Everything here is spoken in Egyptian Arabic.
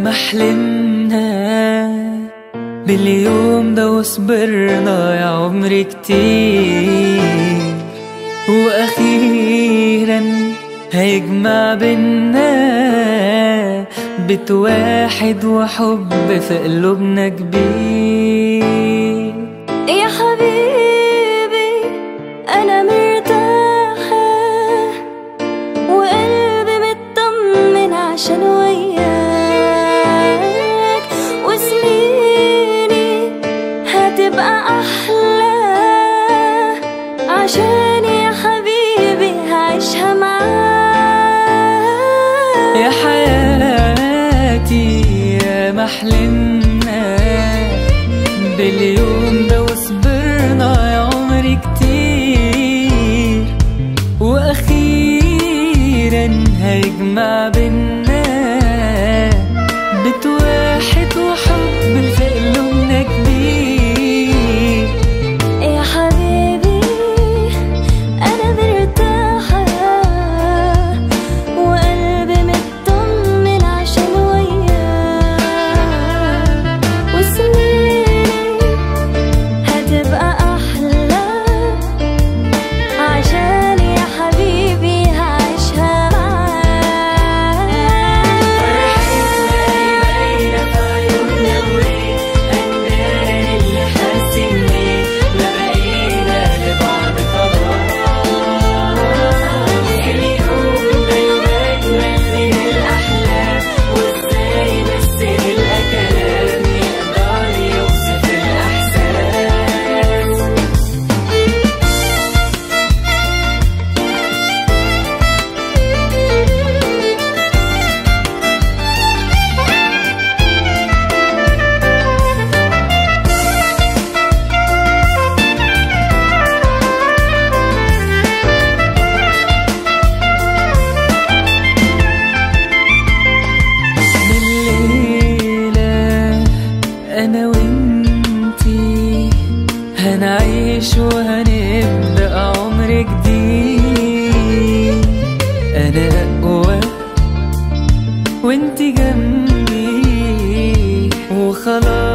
ما حلمنا باليوم ده وصبرنا يا عمري كتير واخيرا هيجمع بينا بيت واحد وحب في قلوبنا كبير يا حبيبي أنا مرتاحة وقلبي مطمن عشان وياك وسنيني هتبقى أحلى عشان يا حبيبي هعيشها معاك يا حياتي يا ما حلمنا باليوم ده وصبرنا يا عمري كتير واخيرا هيجمع بينا بيت واحد وحب في قلوبنا كبير يا حبيبي أنا مرتاحة وقلبي مطمن عشان وياك وسنيني هتبقى أحلى عشان يا حبيبي هعيشها الليلة أنا وإنتي هنعيش وهنبدأ عمر جديد أنا أقوى وإنتي جنبي وخلاص